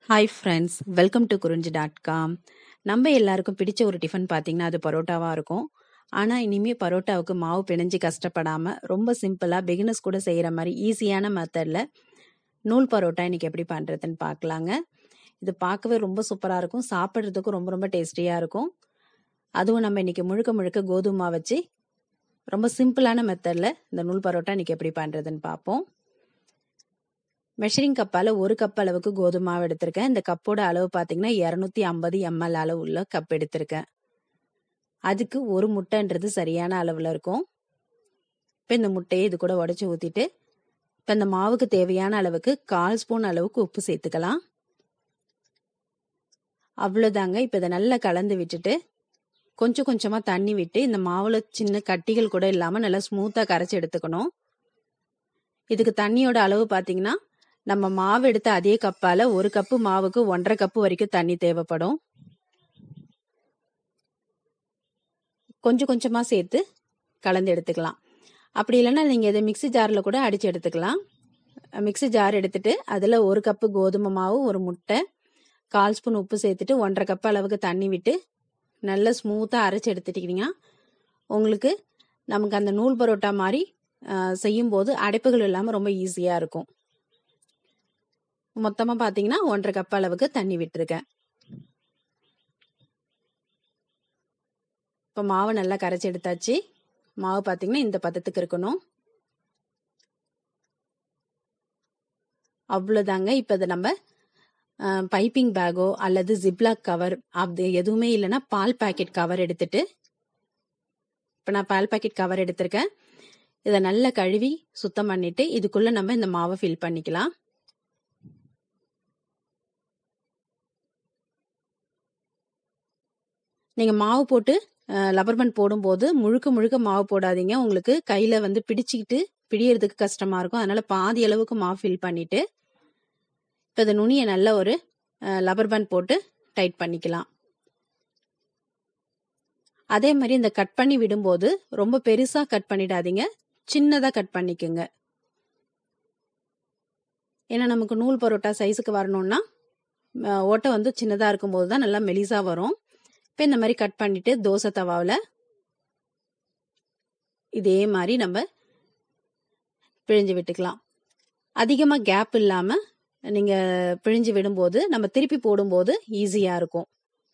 hi friends welcome to Kurinji dot com நம்ம எல்லாருக்கும் பிடிச்ச ஒரு டிஃபன் பார்த்தீங்கன்னா அது பரோட்டாவாக இருக்கும் ஆனால் இனிமேல் பரோட்டாவுக்கு மாவு பிணைஞ்சு கஷ்டப்படாமல் ரொம்ப சிம்பிளாக பிகினர்ஸ் கூட செய்கிற மாதிரி ஈஸியான மெத்தடில் நூல் பரோட்டா இன்னைக்கு எப்படி பண்ணுறதுன்னு பார்க்கலாங்க இது பார்க்கவே ரொம்ப சூப்பராக இருக்கும் சாப்பிட்றதுக்கும் ரொம்ப ரொம்ப டேஸ்டியாக இருக்கும் அதுவும் நம்ம இன்னைக்கு முழுக்க முழுக்க கோதுமை மாவு வச்சு ரொம்ப சிம்பிளான மெத்தடில் இந்த நூல் பரோட்டா இன்னைக்கு எப்படி பண்ணுறதுன்னு பார்ப்போம் மெஷரிங் கப்பால் ஒரு கப் அளவுக்கு கோதுமை மாவு எடுத்திருக்கேன் இந்த கப்போட அளவு பார்த்தீங்கன்னா இரநூத்தி ஐம்பது எம்எல் அளவு உள்ள கப் எடுத்திருக்கேன் அதுக்கு ஒரு முட்டைன்றது சரியான அளவில் இருக்கும் இப்போ இந்த முட்டையை இது கூட உடச்சி ஊற்றிட்டு இப்போ இந்த மாவுக்கு தேவையான அளவுக்கு கால் ஸ்பூன் அளவுக்கு உப்பு சேர்த்துக்கலாம் அவ்வளோதாங்க இப்போ இதை நல்லா கலந்து விட்டுட்டு கொஞ்சம் கொஞ்சமாக தண்ணி விட்டு இந்த மாவில் சின்ன கட்டிகள் கூட இல்லாமல் நல்லா ஸ்மூத்தாக கரைச்சி எடுத்துக்கணும் இதுக்கு தண்ணியோட அளவு பார்த்தீங்கன்னா நம்ம மாவு எடுத்த அதே கப்பால் ஒரு கப்பு மாவுக்கு ஒன்றரை கப்பு வரைக்கும் தண்ணி தேவைப்படும் கொஞ்சம் கொஞ்சமாக சேர்த்து கலந்து எடுத்துக்கலாம் அப்படி இல்லைன்னா நீங்கள் இதை மிக்சி ஜாரில் கூட அடித்து எடுத்துக்கலாம் மிக்சி ஜார் எடுத்துட்டு அதில் ஒரு கப்பு கோதுமை மாவு ஒரு முட்டை கால் ஸ்பூன் உப்பு சேர்த்துட்டு ஒன்றரை கப் அளவுக்கு தண்ணி விட்டு நல்லா ஸ்மூத்தாக அரைச்சி எடுத்துட்டிங்கன்னா உங்களுக்கு நமக்கு அந்த நூல் பரோட்டா மாதிரி செய்யும்போது அடைப்புகள் இல்லாமல் ரொம்ப ஈஸியாக இருக்கும் மொத்தமாக பார்த்தீங்கன்னா ஒன்றரை கப் அளவுக்கு தண்ணி விட்டுருக்கேன் இப்போ மாவை நல்லா கரைச்சி எடுத்தாச்சு மாவு பார்த்தீங்கன்னா இந்த பதத்துக்கு இருக்கணும் அவ்வளோதாங்க இப்போ இதை நம்ம பைப்பிங் பேக்கோ அல்லது ஜிப்லாக் கவர் அது எதுவுமே இல்லைன்னா பால் பாக்கெட் கவர் எடுத்துட்டு இப்போ நான் பால் பாக்கெட் கவர் எடுத்திருக்கேன் இதை நல்லா கழுவி சுத்தம் பண்ணிட்டு இதுக்குள்ள நம்ம இந்த மாவை ஃபில் பண்ணிக்கலாம் நீங்கள் மாவு போட்டு லப்பர் பேண்ட் போடும்போது முழுக்க முழுக்க மாவு போடாதீங்க உங்களுக்கு கையில் வந்து பிடிச்சிக்கிட்டு பிடிக்கிறதுக்கு கஷ்டமாக இருக்கும் அதனால் பாதி அளவுக்கு மாவு ஃபில் பண்ணிவிட்டு இப்போ இந்த நுனியை நல்ல ஒரு லப்பர் பேண்ட் போட்டு டைட் பண்ணிக்கலாம் அதே மாதிரி இந்த கட் பண்ணி விடும்போது ரொம்ப பெருசாக கட் பண்ணிடாதீங்க சின்னதாக கட் பண்ணிக்கோங்க ஏன்னா நமக்கு நூல் பரோட்டா சைஸுக்கு வரணும்னா ஓட்டை வந்து சின்னதாக இருக்கும்போது தான் நல்லா மெலிசாக வரும் இப்போ இந்த மாதிரி கட் பண்ணிட்டு தோசை தவாவில் இதே மாதிரி நம்ம பிழிஞ்சு விட்டுக்கலாம் அதிகமாக கேப் இல்லாமல் நீங்கள் பிழிஞ்சு விடும்போது நம்ம திருப்பி போடும்போது ஈஸியாக இருக்கும்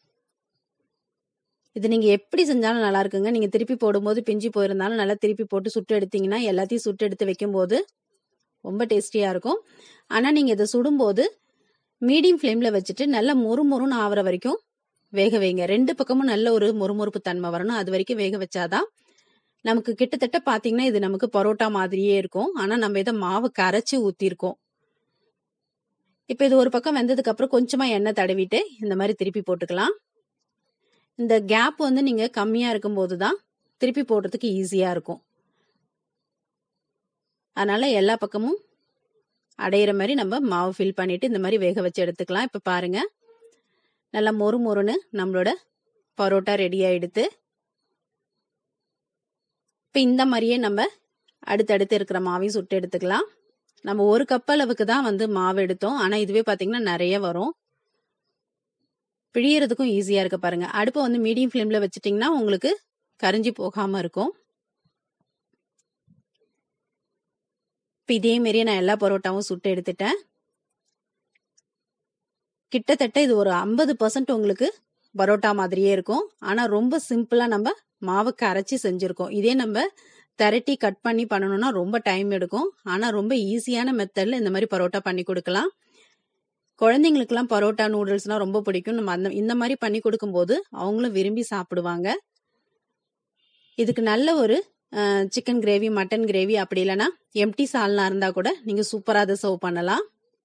இது நீங்கள் எப்படி செஞ்சாலும் நல்லா இருக்குங்க நீங்கள் திருப்பி போடும்போது பிஞ்சு போயிருந்தாலும் நல்லா திருப்பி போட்டு சுட்டு எடுத்தீங்கன்னா எல்லாத்தையும் சுட்டு எடுத்து வைக்கும்போது ரொம்ப டேஸ்டியாக இருக்கும் ஆனால் நீங்கள் இதை சுடும்போது மீடியம் ஃப்ளேமில் வச்சுட்டு நல்லா மொறு மொறுன்னு ஆகிற வரைக்கும் வேக வைங்க ரெண்டு பக்கமும் நல்ல ஒரு மொறுமொறுப்பு தன்மை வரணும் அது வரைக்கும் வேக வச்சாதான் நமக்கு கிட்டத்தட்ட பார்த்தீங்கன்னா இது நமக்கு பரோட்டா மாதிரியே இருக்கும் ஆனால் நம்ம இதை மாவு கரைச்சி ஊற்றிருக்கோம் இப்போ இது ஒரு பக்கம் வெந்ததுக்கு அப்புறம் கொஞ்சமாக எண்ணெய் தடவிட்டு இந்த மாதிரி திருப்பி போட்டுக்கலாம் இந்த கேப் வந்து நீங்கள் கம்மியாக இருக்கும்போது தான் திருப்பி போடுறதுக்கு ஈஸியாக இருக்கும் அதனால எல்லா பக்கமும் அடையிற மாதிரி நம்ம மாவு ஃபில் பண்ணிட்டு இந்த மாதிரி வேக வச்சு எடுத்துக்கலாம் இப்போ பாருங்க நல்லா மொறு மொறுன்னு நம்மளோட பரோட்டா ரெடி ஆயிடுத்து இப்போ இந்த மாதிரியே நம்ம அடுத்தடுத்து இருக்கிற மாவையும் சுட்டு எடுத்துக்கலாம் நம்ம ஒரு கப் அளவுக்கு தான் வந்து மாவு எடுத்தோம் ஆனால் இதுவே பார்த்தீங்கன்னா நிறைய வரும் பிழியறதுக்கும் ஈஸியாக இருக்க பாருங்க அடுப்பை வந்து மீடியம் ஃப்ளேமில் வச்சுட்டிங்கன்னா உங்களுக்கு கரிஞ்சி போகாமல் இருக்கும் இப்போ இதே மாரியே நான் எல்லா பரோட்டாவும் சுட்டு எடுத்துட்டேன் கிட்டத்தட்ட இது ஒரு ஐம்பது பர்சன்ட் உங்களுக்கு பரோட்டா மாதிரியே இருக்கும் ஆனால் ரொம்ப சிம்பிளாக நம்ம மாவுக்கு அரைச்சி செஞ்சுருக்கோம் இதே நம்ம திரட்டி கட் பண்ணி பண்ணணும்னா ரொம்ப டைம் எடுக்கும் ஆனால் ரொம்ப ஈஸியான மெத்தடில் இந்த மாதிரி பரோட்டா பண்ணி கொடுக்கலாம் குழந்தைங்களுக்குலாம் பரோட்டா நூடுல்ஸ்லாம் ரொம்ப பிடிக்கும் நம்ம அந்த இந்த மாதிரி பண்ணி கொடுக்கும்போது அவங்களும் விரும்பி சாப்பிடுவாங்க இதுக்கு நல்ல ஒரு சிக்கன் கிரேவி மட்டன் கிரேவி அப்படி இல்லைன்னா எம்டி சால்னா இருந்தால் கூட நீங்கள் சூப்பராக அதை சர்வ் பண்ணலாம்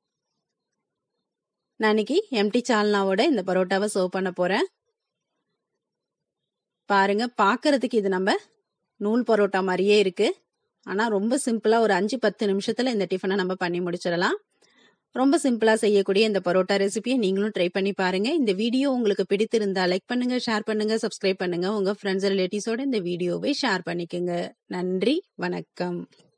நான் இன்னைக்கு எம்டி சால்னாவோட இந்த பரோட்டாவை சர்வ் பண்ண போகிறேன் பாருங்க பார்க்கறதுக்கு இது நம்ம நூல் பரோட்டா மாதிரியே இருக்கு ஆனால் ரொம்ப சிம்பிளாக ஒரு அஞ்சு பத்து நிமிஷத்தில் இந்த டிஃபனை நம்ம பண்ணி முடிச்சிடலாம் ரொம்ப சிம்பிளாக செய்யக்கூடிய இந்த பரோட்டா ரெசிபியை நீங்களும் ட்ரை பண்ணி பாருங்க இந்த வீடியோ உங்களுக்கு பிடித்திருந்தா லைக் பண்ணுங்க ஷேர் பண்ணுங்க சப்ஸ்கிரைப் பண்ணுங்க உங்க ஃப்ரெண்ட்ஸ் ரிலேட்டிவ்ஸோட இந்த வீடியோவை ஷேர் பண்ணிக்கோங்க நன்றி வணக்கம்